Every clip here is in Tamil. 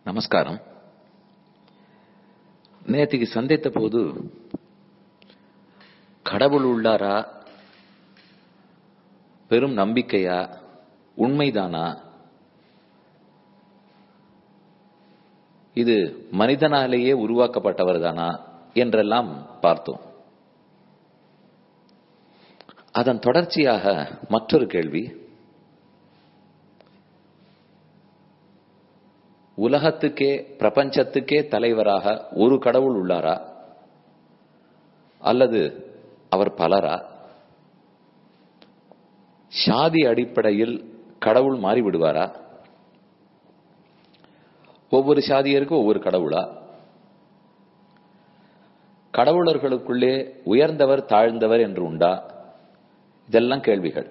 நமஸ்காரம் நேற்றுக்கு சந்தித்த போது கடவுள் உள்ளாரா பெரும் நம்பிக்கையா உண்மைதானா இது மனிதனாலேயே உருவாக்கப்பட்டவர் தானா என்றெல்லாம் பார்த்தோம் அதன் தொடர்ச்சியாக மற்றொரு கேள்வி உலகத்துக்கே பிரபஞ்சத்துக்கே தலைவராக ஒரு கடவுள் உள்ளாரா அல்லது அவர் பலரா சாதி அடிப்படையில் கடவுள் மாறிவிடுவாரா ஒவ்வொரு சாதியருக்கும் ஒவ்வொரு கடவுளா கடவுளர்களுக்குள்ளே உயர்ந்தவர் தாழ்ந்தவர் என்று உண்டா இதெல்லாம் கேள்விகள்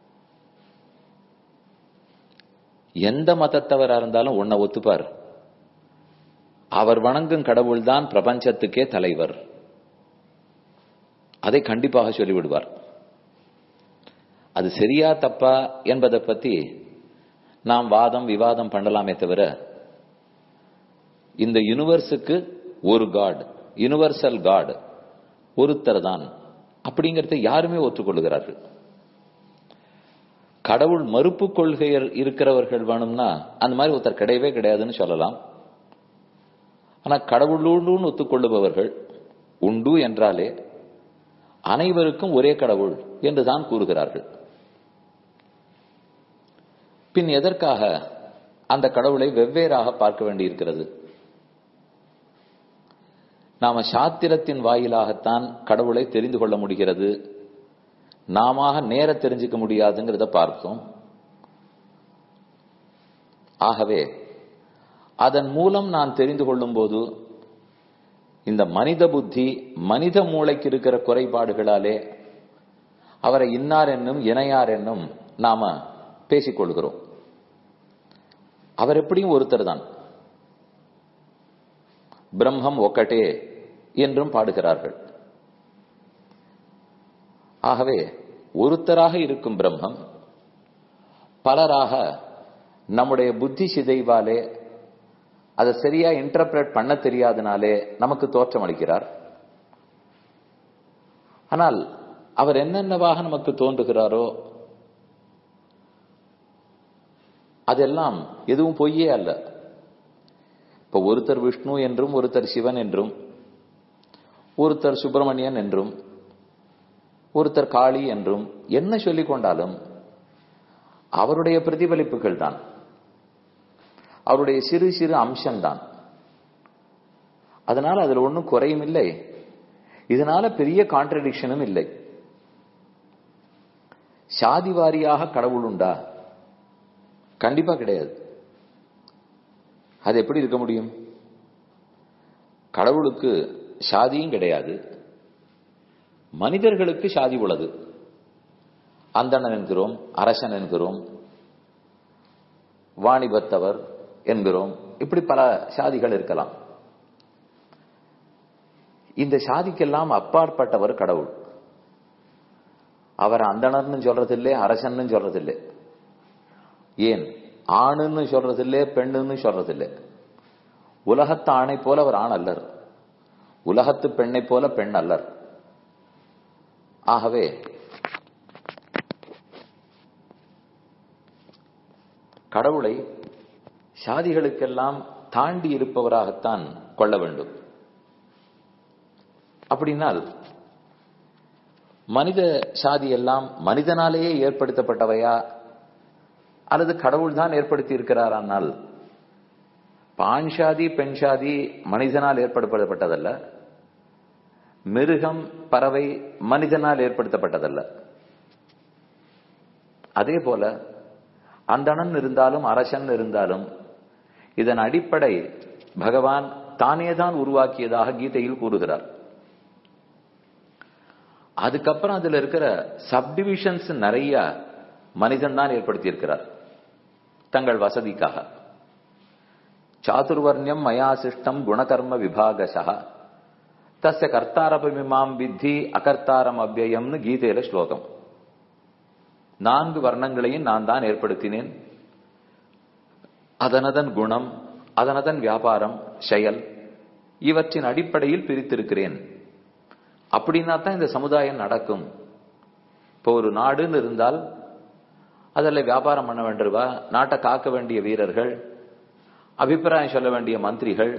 எந்த மதத்தவரா இருந்தாலும் உன்னை ஒத்துப்பார் அவர் வணங்கும் கடவுள்தான் பிரபஞ்சத்துக்கே தலைவர் அதை கண்டிப்பாக சொல்லிவிடுவார் அது சரியா தப்பா என்பதை பத்தி நாம் வாதம் விவாதம் பண்ணலாமே தவிர இந்த யூனிவர்ஸுக்கு ஒரு காட் யூனிவர்சல் காட் ஒருத்தர் தான் அப்படிங்கறத யாருமே ஒத்துக்கொள்கிறார்கள் கடவுள் மறுப்பு கொள்கையர் இருக்கிறவர்கள் வேணும்னா அந்த மாதிரி ஒருத்தர் கிடையவே கிடையாதுன்னு சொல்லலாம் ஆனா கடவுளோடுன்னு ஒத்துக்கொள்ளுபவர்கள் உண்டு என்றாலே அனைவருக்கும் ஒரே கடவுள் என்றுதான் கூறுகிறார்கள் பின் எதற்காக அந்த கடவுளை வெவ்வேறாக பார்க்க வேண்டியிருக்கிறது நாம சாத்திரத்தின் வாயிலாகத்தான் கடவுளை தெரிந்து கொள்ள முடிகிறது நாம நேர தெரிஞ்சுக்க முடியாதுங்கிறத பார்த்தோம் ஆகவே அதன் மூலம் நான் தெரிந்து கொள்ளும் போது இந்த மனித புத்தி மனித மூளைக்கு இருக்கிற குறைபாடுகளாலே அவரை இன்னார் என்னும் இணையார் என்னும் நாம பேசிக்கொள்கிறோம் அவர் எப்படியும் ஒருத்தர் தான் பிரம்மம் ஒக்கட்டே என்றும் பாடுகிறார்கள் ஆகவே ஒருத்தராக இருக்கும் பிரம்மம் பலராக நம்முடைய புத்தி சிதைவாலே அதை சரியா இன்டர்பிரட் பண்ண தெரியாதனாலே நமக்கு தோற்றம் அளிக்கிறார் ஆனால் அவர் என்னென்னவாக நமக்கு தோன்றுகிறாரோ அதெல்லாம் எதுவும் பொய்யே அல்ல இப்ப ஒருத்தர் விஷ்ணு என்றும் ஒருத்தர் சிவன் என்றும் ஒருத்தர் சுப்பிரமணியன் என்றும் ஒருத்தர் காளி என்றும் என்ன சொல்லிக் கொண்டாலும் அவருடைய பிரதிபலிப்புகள் தான் அவருடைய சிறு சிறு அம்சம்தான் அதனால அதுல ஒன்றும் குறையும் இல்லை இதனால பெரிய கான்ட்ரடிக்ஷனும் இல்லை சாதி வாரியாக கடவுள் உண்டா கண்டிப்பா கிடையாது அது எப்படி இருக்க முடியும் கடவுளுக்கு சாதியும் கிடையாது மனிதர்களுக்கு சாதி உள்ளது அந்தணன் என்கிறோம் அரசன் என்கிறோம் வாணிபத்தவர் என்கிறோம் இப்படி பல சாதிகள் இருக்கலாம் இந்த சாதிக்கெல்லாம் அப்பாற்பட்டவர் கடவுள் அவர் அந்தணர்னு சொல்றதில்லை அரசன்னு சொல்றதில்லை ஏன் ஆணுன்னு சொல்றதில்லை பெண்ணுன்னு சொல்றதில்லை உலகத்து ஆணை போல அவர் ஆண் அல்லர் உலகத்து பெண்ணை போல பெண் அல்லர் ஆகவே கடவுளை சாதிகளுக்கெல்லாம் தாண்டி இருப்பவராகத்தான் கொள்ள வேண்டும் அப்படின்னால் மனித சாதி எல்லாம் மனிதனாலேயே ஏற்படுத்தப்பட்டவையா அல்லது கடவுள் தான் ஏற்படுத்தி இருக்கிறாரானால் ஆண் சாதி பெண் சாதி மனிதனால் ஏற்படுத்தப்பட்டதல்ல மிருகம் பறவை மனிதனால் ஏற்படுத்தப்பட்டதல்ல அதே போல அந்தணன் இருந்தாலும் அரசன் இருந்தாலும் இதன் அடிப்படை பகவான் தானேதான் உருவாக்கியதாக கீதையில் கூறுகிறார் அதுக்கப்புறம் அதுல இருக்கிற சப்டிவிஷன்ஸ் நிறைய மனிதன் தான் ஏற்படுத்தி இருக்கிறார் தங்கள் வசதிக்காக சாதுர்வர்ணியம் மயா சிஷ்டம் குணகர்ம விபாகசா தஸ்ய கர்த்தாரபமிமாம் வித்தி அகர்த்தாரம் அவ்வயம்னு கீதையில ஸ்லோகம் நான்கு வர்ணங்களையும் நான் தான் ஏற்படுத்தினேன் அதனதன் குணம் அதனதன் வியாபாரம் செயல் இவற்றின் அடிப்படையில் பிரித்திருக்கிறேன் அப்படின்னா தான் இந்த சமுதாயம் நடக்கும் இப்போ ஒரு நாடுன்னு இருந்தால் அதில் வியாபாரம் பண்ண வேண்டியவா நாட்டை காக்க வேண்டிய வீரர்கள் அபிப்பிராயம் சொல்ல வேண்டிய மந்திரிகள்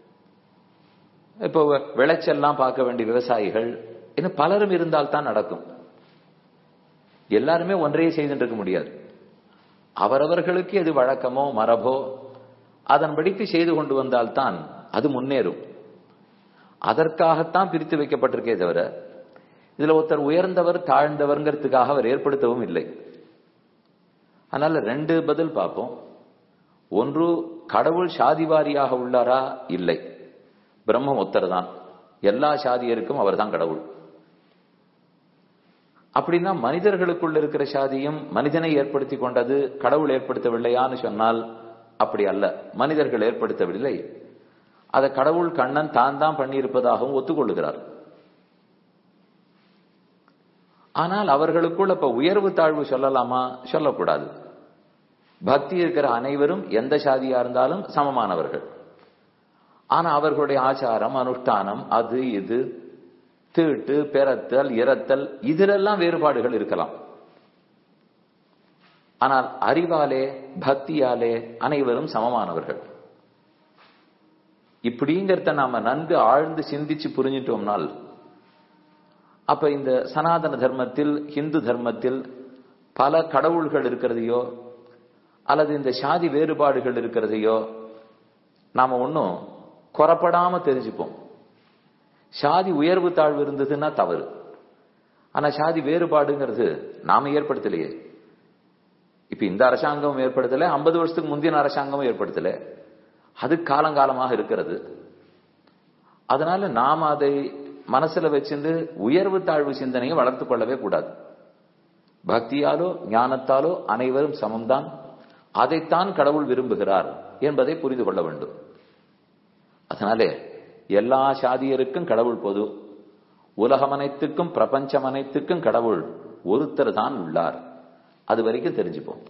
இப்போ விளைச்சல்லாம் பார்க்க வேண்டிய விவசாயிகள் இன்னும் பலரும் இருந்தால் தான் நடக்கும் எல்லாருமே ஒன்றையே செய்துட்டு இருக்க முடியாது அவரவர்களுக்கு எது வழக்கமோ மரபோ அதன்படிக்கு செய்து கொண்டு வந்தால்தான் அது முன்னேறும் அதற்காகத்தான் பிரித்து வைக்கப்பட்டிருக்கே தவிர இதுல ஒருத்தர் உயர்ந்தவர் தாழ்ந்தவர்ங்கிறதுக்காக அவர் ஏற்படுத்தவும் இல்லை அதனால ரெண்டு பதில் பார்ப்போம் ஒன்று கடவுள் சாதிவாரியாக உள்ளாரா இல்லை பிரம்மம் ஒத்தர் தான் எல்லா சாதியருக்கும் அவர் தான் கடவுள் அப்படின்னா மனிதர்களுக்குள்ள இருக்கிற சாதியும் மனிதனை ஏற்படுத்தி கொண்டது கடவுள் ஏற்படுத்தவில்லையான்னு சொன்னால் அப்படி அல்ல மனிதர்கள் ஏற்படுத்தவில்லை அதை கடவுள் கண்ணன் தான் தான் பண்ணியிருப்பதாகவும் ஒத்துக்கொள்ளுகிறார் ஆனால் அவர்களுக்குள் அப்ப உயர்வு தாழ்வு சொல்லலாமா சொல்லக்கூடாது பக்தி இருக்கிற அனைவரும் எந்த சாதியா இருந்தாலும் சமமானவர்கள் ஆனா அவர்களுடைய ஆச்சாரம் அனுஷ்டானம் அது இது தீட்டு பெறத்தல் இறத்தல் இதிலெல்லாம் வேறுபாடுகள் இருக்கலாம் ஆனால் அறிவாலே பக்தியாலே அனைவரும் சமமானவர்கள் இப்படிங்கிறத நாம நன்கு ஆழ்ந்து சிந்திச்சு புரிஞ்சிட்டோம்னால் அப்ப இந்த சனாதன தர்மத்தில் ஹிந்து தர்மத்தில் பல கடவுள்கள் இருக்கிறதையோ அல்லது இந்த சாதி வேறுபாடுகள் இருக்கிறதையோ நாம ஒன்றும் குறப்படாம தெரிஞ்சுப்போம் சாதி உயர்வு தாழ்வு இருந்ததுன்னா தவறு ஆனா சாதி வேறுபாடுங்கிறது நாம ஏற்படுத்தலையே இப்ப இந்த அரசாங்கம் ஏற்படுத்தல ஐம்பது வருஷத்துக்கு முந்தின அரசாங்கமும் ஏற்படுத்தல அது காலங்காலமாக இருக்கிறது அதனால நாம் அதை மனசுல வச்சிருந்து உயர்வு தாழ்வு சிந்தனையை வளர்த்து கொள்ளவே கூடாது பக்தியாலோ ஞானத்தாலோ அனைவரும் சமம்தான் அதைத்தான் கடவுள் விரும்புகிறார் என்பதை புரிந்து கொள்ள வேண்டும் அதனாலே எல்லா சாதியருக்கும் கடவுள் பொது உலகம் அனைத்துக்கும் பிரபஞ்சம் அனைத்துக்கும் கடவுள் ஒருத்தர் தான் உள்ளார் அது வரைக்கும் தெரிஞ்சுப்போம்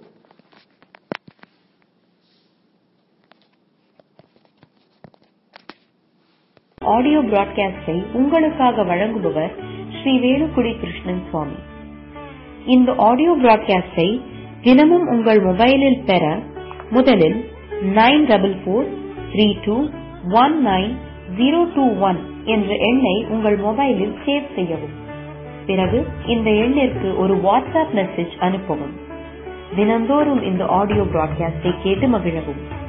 ஆடியோ பிராட்காஸ்டை உங்களுக்காக வழங்குபவர் ஸ்ரீ வேலுக்குடி கிருஷ்ணன் சுவாமி இந்த ஆடியோ பிராட்காஸ்டை தினமும் உங்கள் மொபைலில் பெற முதலில் nine double four three two one nine zero two one என்ற எண்ணை உங்கள் மொபைலில் சேவ் செய்யவும் பிறகு இந்த எண்ணிற்கு ஒரு வாட்ஸ்அப் மெசேஜ் அனுப்பவும் தினந்தோறும் இந்த ஆடியோ பிராட்காஸ்டை கேட்டு மகிழவும்